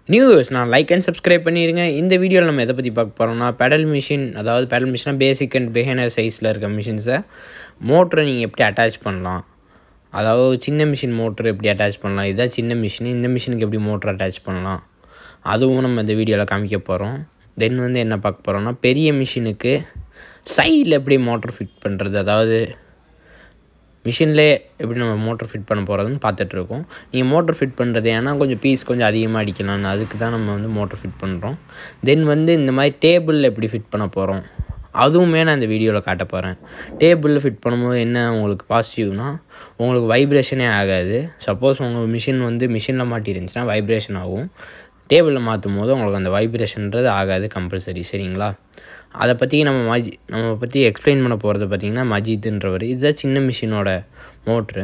news நான் like and subscribe பண்ணிடுங்க இந்த வீடியோவில் நம்ம எதை பற்றி பார்க்க போகிறோம்னா பெடல் மிஷின் அதாவது பெடல் மிஷினாக பேசிக் அண்ட் பிஹைனர் சைஸில் இருக்க மிஷின்ஸை மோட்டரை நீங்கள் எப்படி அட்டாச் பண்ணலாம் அதாவது சின்ன மிஷின் மோட்ரு எப்படி அட்டாச் பண்ணலாம் இதான் சின்ன மிஷின் இந்த மிஷினுக்கு எப்படி மோட்ரு அட்டாச் பண்ணலாம் அதுவும் நம்ம இந்த வீடியோவில் காமிக்க போகிறோம் தென் வந்து என்ன பார்க்க போகிறோம்னா பெரிய மிஷினுக்கு சைடில் எப்படி மோட்டர் ஃபிட் பண்ணுறது அதாவது மிஷின்லேயே எப்படி நம்ம மோட்டர் ஃபிட் பண்ண போகிறதுன்னு பார்த்துட்ருக்கோம் நீங்கள் மோட்டர் ஃபிட் பண்ணுறது ஏன்னா கொஞ்சம் பீஸ் கொஞ்சம் அதிகமாக அடிக்கலாம்னு அதுக்கு தான் நம்ம வந்து மோட்டர் ஃபிட் பண்ணுறோம் தென் வந்து இந்த மாதிரி டேபிளில் எப்படி ஃபிட் பண்ண போகிறோம் அதுவுமே நான் இந்த வீடியோவில் காட்ட போகிறேன் டேபிளில் ஃபிட் பண்ணும்போது என்ன உங்களுக்கு பாசிட்டிவ்னா உங்களுக்கு வைப்ரேஷனே ஆகாது சப்போஸ் உங்கள் மிஷின் வந்து மிஷினில் மாட்டிருந்துச்சுன்னா வைப்ரேஷன் ஆகும் டேபிளில் மாற்றும் போது உங்களுக்கு அந்த வைப்ரேஷன்றது ஆகாது கம்பல்சரி சரிங்களா அதை பற்றி நம்ம மஜி நம்ம பற்றி எக்ஸ்பிளைன் பண்ண போகிறது பார்த்திங்கன்னா மஜித்துன்றவர் இதுதான் சின்ன மிஷினோட மோட்ரு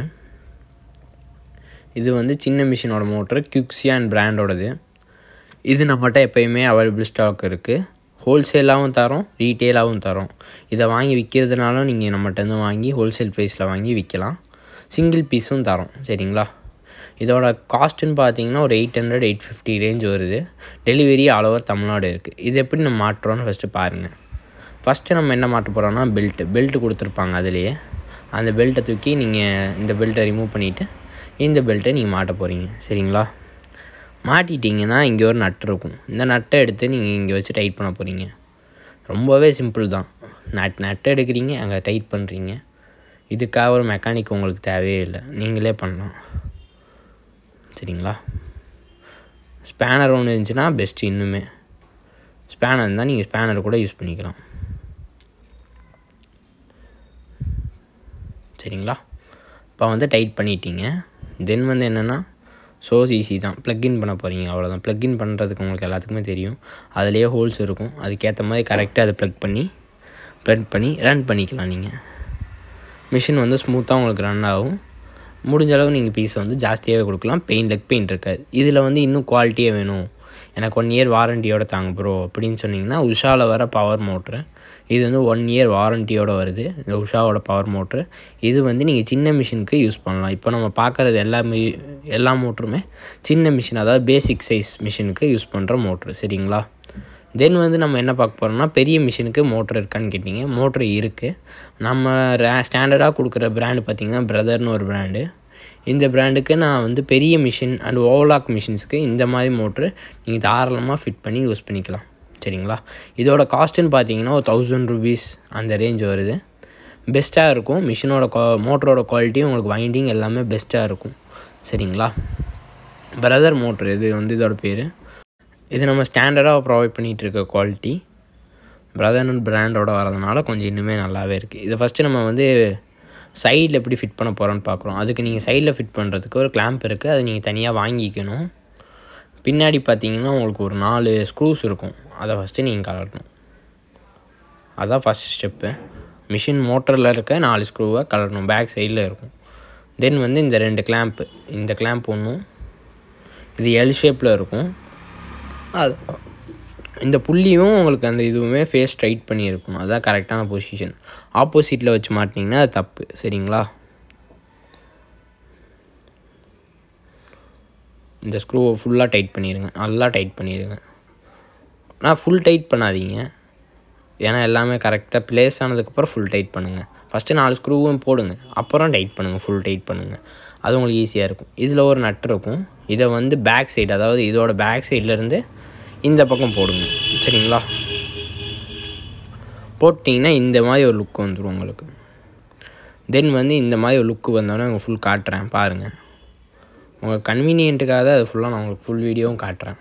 இது வந்து சின்ன மிஷினோட மோட்ரு கியூக்ஸியான் பிராண்டோடது இது நம்மகிட்ட எப்போயுமே அவைலபிள் ஸ்டாக் இருக்குது ஹோல்சேலாகவும் தரோம் ரீட்டெயிலாகவும் தரோம் இதை வாங்கி விற்கிறதுனாலும் நீங்கள் நம்மகிட்ட வாங்கி ஹோல்சேல் ப்ரைஸில் வாங்கி விற்கலாம் சிங்கிள் பீஸும் தரோம் சரிங்களா இதோட காஸ்ட்டுன்னு பார்த்தீங்கன்னா ஒரு eight hundred eight fifty range வருது டெலிவரி ஆல் ஓவர் தமிழ்நாடு இருக்குது இது எப்படி நம்ம மாட்டுறோன்னு ஃபஸ்ட்டு பாருங்கள் ஃபஸ்ட்டு நம்ம என்ன மாட்ட போகிறோம்னா பெல்ட்டு பெல்ட்டு கொடுத்துருப்பாங்க அதுலேயே அந்த பெல்ட்டை தூக்கி நீங்கள் இந்த பெல்ட்டை ரிமூவ் பண்ணிவிட்டு இந்த பெல்ட்டை நீங்கள் மாட்ட போகிறீங்க சரிங்களா மாட்டிட்டிங்கன்னா இங்கே ஒரு நட்டு இருக்கும் இந்த நட்டை எடுத்து நீங்கள் இங்கே வச்சு டைட் பண்ண போகிறீங்க ரொம்பவே சிம்பிள் தான் நட் நட்டை எடுக்கிறீங்க அங்கே டைட் பண்ணுறீங்க இதுக்காக ஒரு மெக்கானிக் உங்களுக்கு தேவையே இல்லை நீங்களே பண்ணலாம் சரிங்களா ஸ்பேனர் ஒன்று இருந்துச்சுன்னா பெஸ்ட்டு இன்னுமே ஸ்பேனர் இருந்தால் நீங்கள் ஸ்பேனர் கூட யூஸ் பண்ணிக்கலாம் சரிங்களா இப்போ வந்து டைட் பண்ணிட்டீங்க தென் வந்து என்னென்னா சோஸ் ஈஸி தான் ப்ளக்இன் பண்ண போகிறீங்க அவ்வளோதான் ப்ளக்இன் பண்ணுறதுக்கு உங்களுக்கு எல்லாத்துக்குமே தெரியும் அதுலேயே ஹோல்ஸ் இருக்கும் அதுக்கேற்ற மாதிரி கரெக்டாக அதை ப்ளக் பண்ணி ப்ளக் பண்ணி ரன் பண்ணிக்கலாம் நீங்கள் மிஷின் வந்து ஸ்மூத்தாக உங்களுக்கு ரன் ஆகும் முடிஞ்ச அளவு நீங்கள் பீஸை வந்து ஜாஸ்தியாகவே கொடுக்கலாம் பெயின் லெக் பெயின் இருக்காது இதில் வந்து இன்னும் குவாலிட்டியாக வேணும் எனக்கு ஒன் இயர் வாரண்டியோட தாங்க ப்ரோ அப்படின்னு சொன்னிங்கன்னா உஷாவில் வர பவர் மோட்ரு இது வந்து ஒன் இயர் வாரண்டியோடு வருது இந்த உஷாவோட பவர் மோட்ரு இது வந்து நீங்கள் சின்ன மிஷினுக்கு யூஸ் பண்ணலாம் இப்போ நம்ம பார்க்குறது எல்லாமே எல்லா மோட்டருமே சின்ன மிஷின் அதாவது பேசிக் சைஸ் மிஷினுக்கு யூஸ் பண்ணுற மோட்ரு சரிங்களா தென் வந்து நம்ம என்ன பார்க்க போகிறோம்னா பெரிய மிஷினுக்கு மோட்ரு இருக்கான்னு கேட்டிங்க மோட்ரு இருக்குது நம்ம ஸ்டாண்டர்டாக கொடுக்குற பிராண்டு பார்த்திங்கன்னா பிரதர்னு ஒரு பிராண்டு இந்த பிராண்டுக்கு நான் வந்து பெரிய மிஷின் அண்ட் ஓவர்லாக் மிஷின்ஸுக்கு இந்த மாதிரி மோட்ரு நீங்கள் தாராளமாக ஃபிட் பண்ணி யூஸ் பண்ணிக்கலாம் சரிங்களா இதோட காஸ்ட்டுன்னு பார்த்தீங்கன்னா ஒரு தௌசண்ட் ருபீஸ் அந்த ரேஞ்ச் வருது பெஸ்ட்டாக இருக்கும் மிஷினோட கா மோட்டரோட குவாலிட்டி உங்களுக்கு வைண்டிங் எல்லாமே பெஸ்ட்டாக இருக்கும் சரிங்களா பிரதர் மோட்ரு இது வந்து இதோட பேர் இது நம்ம ஸ்டாண்டர்டாக ப்ரொவைட் பண்ணிகிட்டு இருக்க குவாலிட்டி பிரதர் அண்ட் பிராண்டோட வரதுனால கொஞ்சம் இன்னுமே நல்லாவே இருக்குது இதை ஃபஸ்ட்டு நம்ம வந்து சைடில் எப்படி ஃபிட் பண்ண போகிறோன்னு பார்க்குறோம் அதுக்கு நீங்கள் சைடில் ஃபிட் பண்ணுறதுக்கு ஒரு கிளாம்ப் இருக்குது அதை நீங்கள் தனியாக வாங்கிக்கணும் பின்னாடி பார்த்தீங்கன்னா உங்களுக்கு ஒரு நாலு ஸ்க்ரூஸ் இருக்கும் அதை ஃபஸ்ட்டு நீங்கள் கலட்டணும் அதுதான் ஃபஸ்ட் ஸ்டெப்பு மிஷின் மோட்டரில் இருக்க நாலு ஸ்க்ரூவை கலட்டணும் பேக் சைடில் இருக்கும் தென் வந்து இந்த ரெண்டு கிளாம்ப்பு இந்த கிளாம்ப் ஒன்றும் இது எல் ஷேப்பில் இருக்கும் அது இந்த புள்ளியும் உங்களுக்கு அந்த இதுவுமே ஃபேஸ் ஸ்ட்ரைட் பண்ணி இருக்கணும் அதுதான் கரெக்டான பொசிஷன் ஆப்போசிட்டில் வச்சு மாட்டினீங்கன்னா அது தப்பு சரிங்களா இந்த ஸ்க்ரூவை ஃபுல்லாக டைட் பண்ணிடுங்க நல்லா டைட் பண்ணிடுங்க ஆனால் ஃபுல் டைட் பண்ணாதீங்க ஏன்னா எல்லாமே கரெக்டாக ப்ளேஸ் ஆனதுக்கப்புறம் ஃபுல் டைட் பண்ணுங்கள் ஃபஸ்ட்டு நாலு ஸ்க்ரூவும் போடுங்க அப்புறம் டைட் பண்ணுங்கள் ஃபுல் டைட் பண்ணுங்கள் அது உங்களுக்கு ஈஸியாக இருக்கும் இதில் ஒரு நட் இருக்கும் இதை வந்து பேக் சைடு அதாவது இதோட பேக் சைட்லேருந்து இந்த பக்கம் போடுங்க சரிங்களா போட்டிங்கன்னா இந்த மாதிரி ஒரு லுக் வந்துடும் உங்களுக்கு தென் வந்து இந்த மாதிரி ஒரு லுக்கு வந்தோடனே உங்கள் ஃபுல் காட்டுறேன் பாருங்கள் உங்கள் கன்வீனியன்ட்டுக்காக தான் அது ஃபுல்லாக நான் உங்களுக்கு ஃபுல் வீடியோவும் காட்டுறேன்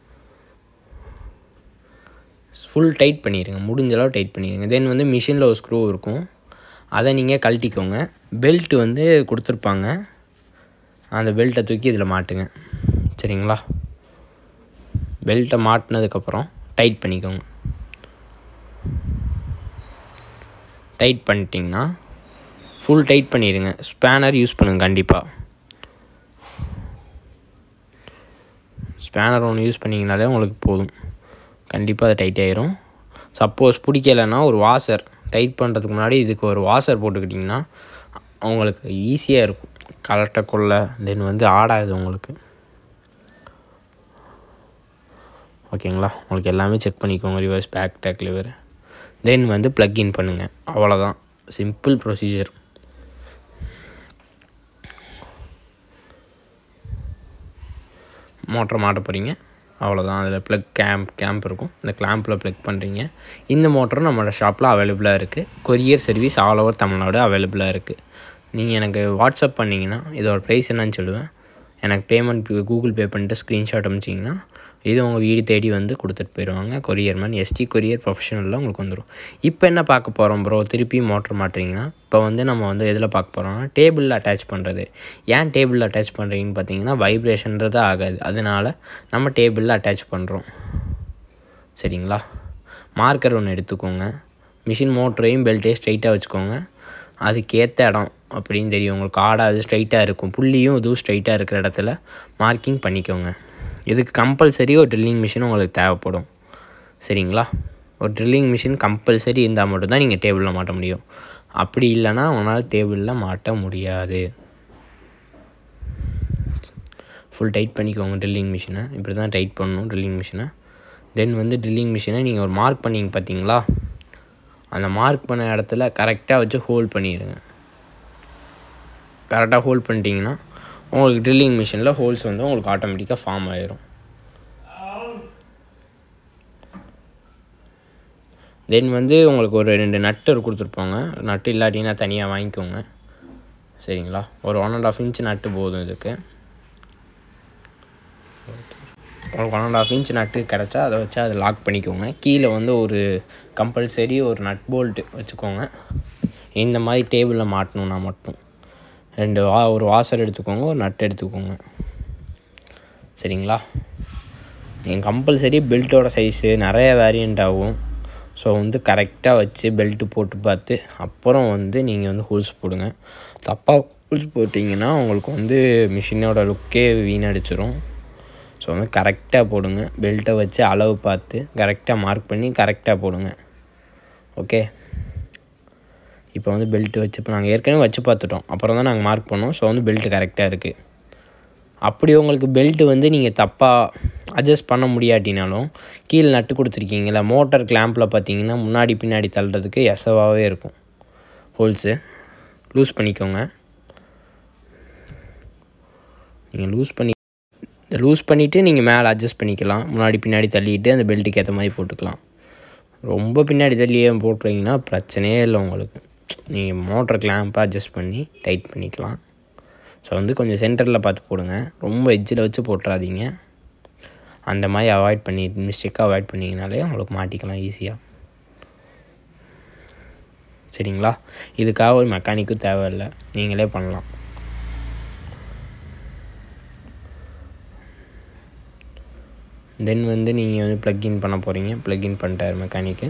ஃபுல் டைட் பண்ணிடுங்க முடிஞ்ச அளவு டைட் பண்ணிடுங்க தென் வந்து மிஷினில் ஒரு ஸ்க்ரூ இருக்கும் அதை நீங்கள் கழட்டிக்கோங்க பெல்ட் வந்து கொடுத்துருப்பாங்க அந்த பெல்ட்டை தூக்கி இதில் மாட்டுங்க சரிங்களா பெல்ட்டை மாட்டினதுக்கப்புறம் டைட் பண்ணிக்கோங்க டைட் பண்ணிட்டிங்கன்னா ஃபுல் டைட் பண்ணிடுங்க ஸ்பேனர் யூஸ் பண்ணுங்கள் கண்டிப்பாக ஸ்பேனர் ஒன்று யூஸ் பண்ணிங்கனாலே உங்களுக்கு போதும் கண்டிப்பாக அது டைட் ஆயிரும் சப்போஸ் பிடிக்கலைன்னா ஒரு வாஷர் டைட் பண்ணுறதுக்கு முன்னாடி இதுக்கு ஒரு வாஷர் போட்டுக்கிட்டிங்கன்னா உங்களுக்கு ஈஸியாக இருக்கும் கலட்டக்குள்ள தென் வந்து ஆடாது உங்களுக்கு ஓகேங்களா உங்களுக்கு எல்லாமே செக் பண்ணிக்கோங்க reverse back take lever then வந்து ப்ளக் இன் பண்ணுங்கள் அவ்வளோதான் சிம்பிள் ப்ரொசீஜர் மோட்டரை மாட்ட போகிறீங்க அவ்வளோதான் அதில் ப்ளக் கேம்ப் கேம்ப் இருக்கும் இந்த கிளாம்பில் ப்ளக் பண்ணுறீங்க இந்த மோட்டரும் நம்மளோட ஷாப்பில் அவைலபிளாக இருக்குது courier service all over Tamil Nadu அவைலபிளாக இருக்குது நீங்கள் எனக்கு வாட்ஸ்அப் பண்ணிங்கன்னா இதோட ப்ரைஸ் என்னன்னு சொல்லுவேன் எனக்கு பேமெண்ட் கூகுள் பே பண்ணிட்டு ஸ்க்ரீன்ஷாட் அனுப்பிச்சிங்கன்னா இது உங்கள் வீடு தேடி வந்து கொடுத்துட்டு போயிடுவாங்க கொரியர் மேன் எஸ்டி கொரியர் ப்ரொஃபஷனலில் உங்களுக்கு வந்துடும் இப்போ என்ன பார்க்க போகிறோம் ப்ரோ திருப்பி மோட்டர் மாட்டுறீங்கன்னா இப்போ வந்து நம்ம வந்து எதில் பார்க்க போகிறோம்னா டேபிளில் அட்டாச் பண்ணுறது ஏன் டேபிளில் அட்டாச் பண்ணுறீங்கன்னு பார்த்தீங்கன்னா வைப்ரேஷன்றது ஆகாது அதனால் நம்ம டேபிளில் அட்டாச் பண்ணுறோம் சரிங்களா மார்க்கர் ஒன்று எடுத்துக்கோங்க மிஷின் மோட்டரையும் பெல்ட்டையும் ஸ்ட்ரைட்டாக வச்சுக்கோங்க அதுக்கேற்ற இடம் அப்படின்னு தெரியும் உங்களுக்கு ஆடாது ஸ்ட்ரைட்டாக இருக்கும் புள்ளியும் இதுவும் ஸ்ட்ரைட்டாக இருக்கிற இடத்துல மார்க்கிங் பண்ணிக்கோங்க இதுக்கு கம்பல்சரி ஒரு ட்ரில்லிங் மிஷின் உங்களுக்கு தேவைப்படும் சரிங்களா ஒரு ட்ரில்லிங் மிஷின் கம்பல்சரி இருந்தால் மட்டும்தான் நீங்கள் டேபிளில் மாட்ட முடியும் அப்படி இல்லைன்னா உங்களால் டேபிளில் மாட்ட முடியாது ஃபுல் டைட் பண்ணிக்கோங்க ட்ரில்லிங் மிஷினை இப்படி தான் டைட் பண்ணணும் ட்ரில்லிங் மிஷினை தென் வந்து ட்ரில்லிங் மிஷினை நீங்கள் ஒரு மார்க் பண்ணிங்க பார்த்தீங்களா அந்த மார்க் பண்ண இடத்துல கரெக்டாக வச்சு ஹோல்ட் பண்ணிடுங்க கரெக்டாக ஹோல்ட் பண்ணிட்டீங்கன்னா உங்களுக்கு ட்ரில்லிங் மிஷினில் ஹோல்ஸ் வந்து உங்களுக்கு ஆட்டோமேட்டிக்காக ஃபார்ம் ஆயிரும் தென் வந்து உங்களுக்கு ஒரு ரெண்டு நட்டு கொடுத்துருப்பாங்க நட்டு இல்லாட்டினா தனியாக வாங்கிக்கோங்க சரிங்களா ஒரு ஒன் அண்ட் ஆஃப் இன்ச் நட்டு போதும் இதுக்கு உங்களுக்கு ஒன் அண்ட் ஆஃப் இன்ச் நட்டு கிடச்சா அதை வச்சு அதை லாக் பண்ணிக்கோங்க கீழே வந்து ஒரு கம்பல்சரி ஒரு நட் போல்ட்டு வச்சுக்கோங்க இந்த மாதிரி டேபிளில் மாட்டணுன்னா மட்டும் ரெண்டு வா ஒரு வாசர் எடுத்துக்கோங்க ஒரு நட் எடுத்துக்கோங்க சரிங்களா நீங்கள் கம்பல்சரி பெல்ட்டோட சைஸு நிறைய வேரியண்ட் ஆகும் ஸோ வந்து கரெக்டாக வச்சு பெல்ட்டு போட்டு பார்த்து அப்புறம் வந்து நீங்கள் வந்து ஹோல்ஸ் போடுங்க தப்பாக ஹோல்ஸ் போட்டிங்கன்னா உங்களுக்கு வந்து மிஷினோட லுக்கே வீணடிச்சிரும் ஸோ வந்து கரெக்டாக போடுங்க பெல்ட்டை வச்சு அளவு பார்த்து கரெக்டாக மார்க் பண்ணி கரெக்டாக போடுங்க ஓகே இப்போ வந்து பெல்ட் வச்சு இப்போ நாங்கள் ஏற்கனவே வச்சு பார்த்துட்டோம் அப்புறம் தான் நாங்கள் மார்க் பண்ணோம் ஸோ வந்து பெல்ட் கரெக்டாக இருக்குது அப்படி உங்களுக்கு பெல்ட்டு வந்து நீங்கள் தப்பாக அட்ஜஸ்ட் பண்ண முடியாட்டினாலும் கீழே நட்டு கொடுத்துருக்கீங்களா மோட்டர் கிளாம்பில் பார்த்தீங்கன்னா முன்னாடி பின்னாடி தள்ளுறதுக்கு எசவாகவே இருக்கும் ஹோல்ஸு லூஸ் பண்ணிக்கோங்க நீங்கள் லூஸ் பண்ணி லூஸ் பண்ணிவிட்டு நீங்கள் மேலே அட்ஜஸ்ட் பண்ணிக்கலாம் முன்னாடி பின்னாடி தள்ளிட்டு அந்த பெல்ட்டுக்கு ஏற்ற மாதிரி போட்டுக்கலாம் ரொம்ப பின்னாடி தள்ளியே போட்டுறீங்கன்னா பிரச்சனையே இல்லை உங்களுக்கு நீங்கள் மோட்டர் கிளாம்பை அட்ஜஸ்ட் பண்ணி டைட் பண்ணிக்கலாம் ஸோ வந்து கொஞ்சம் சென்டரில் பார்த்து போடுங்க ரொம்ப எட்ஜில் வச்சு போட்டுறாதீங்க அந்த மாதிரி அவாய்ட் பண்ணி மிஸ்டேக்காக அவாய்ட் பண்ணிங்கனாலே உங்களுக்கு மாட்டிக்கலாம் ஈஸியாக சரிங்களா இதுக்காக ஒரு மெக்கானிக்கும் தேவையில்லை நீங்களே பண்ணலாம் தென் வந்து நீங்கள் வந்து ப்ளக்இன் பண்ண போகிறீங்க ப்ளக்இன் பண்ணிட்டார் மெக்கானிக்கு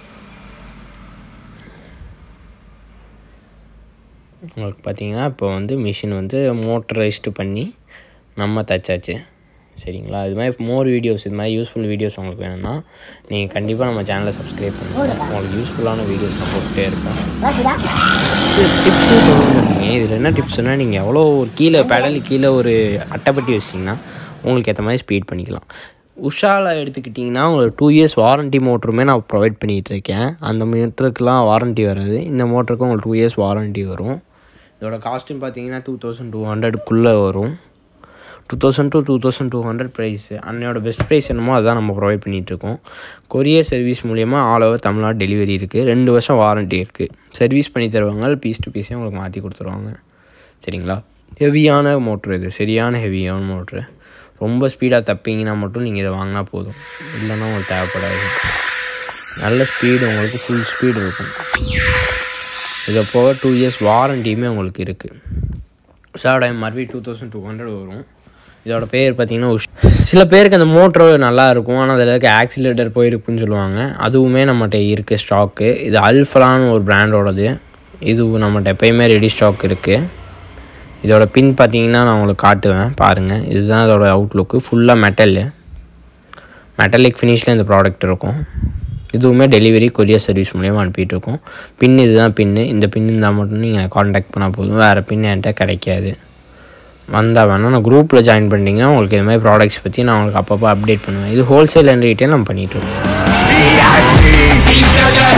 உங்களுக்கு பார்த்தீங்கன்னா இப்போ வந்து மிஷின் வந்து மோட்டரைஸ்டு பண்ணி நம்ம தச்சாச்சு சரிங்களா இது மாதிரி மோர் வீடியோஸ் இது மாதிரி யூஸ்ஃபுல் வீடியோஸ் உங்களுக்கு வேணும்னா நீங்கள் கண்டிப்பாக நம்ம சேனலை சப்ஸ்கிரைப் பண்ணுங்கள் உங்களுக்கு யூஸ்ஃபுல்லான வீடியோஸ் நான் போட்டுகிட்டே இருப்பேன் டிப்ஸு சொல்லுங்க இதில் என்ன டிப்ஸ்னால் நீங்கள் எவ்வளோ ஒரு கீழே பெடல் கீழே ஒரு அட்டைப்பட்டி வச்சிட்டிங்கன்னா உங்களுக்கு ஏற்ற மாதிரி ஸ்பீட் பண்ணிக்கலாம் உஷாவில் எடுத்துக்கிட்டிங்கன்னா உங்களுக்கு டூ இயர்ஸ் வாரண்ட்டி மோட்டருமே நான் ப்ரொவைட் பண்ணிகிட்டு இருக்கேன் அந்த மோட்டருக்குலாம் வாரண்ட்டி வராது இந்த மோட்டருக்கு உங்களுக்கு டூ இயர்ஸ் வாரண்ட்டி வரும் இதோட காஸ்ட்டும் பார்த்தீங்கன்னா டூ தௌசண்ட் டூ ஹண்ட்ரடுக்குள்ளே வரும் two thousand to two thousand two hundred price அன்னையோட பெஸ்ட் ப்ரைஸ் என்னமோ அதான் நம்ம ப்ரொவைட் பண்ணிகிட்ருக்கோம் கொரியர் சர்வீஸ் மூலியமாக ஆல் ஓவர் தமிழ்நாடு டெலிவரி இருக்குது ரெண்டு வருஷம் வாரண்ட்டி இருக்குது சர்வீஸ் பண்ணி தருவாங்க பீஸ் டு பீஸே உங்களுக்கு மாற்றி கொடுத்துருவாங்க சரிங்களா ஹெவியான மோட்ரு இது சரியான ஹெவியான மோட்ரு ரொம்ப ஸ்பீடாக தப்பிங்கன்னா மட்டும் நீங்கள் இதை வாங்கினா போதும் இல்லைன்னா உங்களுக்கு தேவைப்படாது நல்ல ஸ்பீடு உங்களுக்கு ஃபுல் ஸ்பீடு இருக்கும் இதை போக டூ இயர்ஸ் வாரண்டியுமே உங்களுக்கு இருக்குது உஷாவோட MRP two thousand two hundred வரும் இதோட பேர் பார்த்தீங்கன்னா உஷ் சில பேருக்கு அந்த மோட்ரு நல்லா இருக்கும் ஆனால் அதில் இருக்க ஆக்சிலேட்டர் போயிருக்குன்னு சொல்லுவாங்க அதுவுமே நம்மகிட்ட இருக்குது ஸ்டாக்கு இது அல்ஃபலான்னு ஒரு பிராண்டோடது இது நம்மகிட்ட எப்பயுமே ரெடி ஸ்டாக் இருக்குது இதோட பின் பார்த்தீங்கன்னா நான் உங்களுக்கு காட்டுவேன் பாருங்கள் இதுதான் இதோட அவுட்லுக்கு ஃபுல்லாக மெட்டலு மெட்டலிக் ஃபினிஷில் இந்த ப்ராடக்ட் இருக்கும் இதுவுமே டெலிவரி கொரியர் சர்வீஸ் மூலியமாக அனுப்பிட்டு இருக்கோம் பின் இதுதான் பின்னு இந்த பின் இருந்தால் மட்டும் நீங்கள் காண்டாக்ட் பண்ணால் போதும் வேறு பின் என்கிட்ட கிடைக்காது வந்தால் வேணால் நான் குரூப்பில் ஜாயின் பண்ணிட்டீங்கன்னா உங்களுக்கு இது மாதிரி ப்ராடக்ட்ஸ் பற்றி நான் உங்களுக்கு அப்பப்போ அப்டேட் பண்ணுவேன் இது ஹோல்சேல் அண்ட் ரீட்டைல் நம்ம பண்ணிகிட்டு இருக்கோம்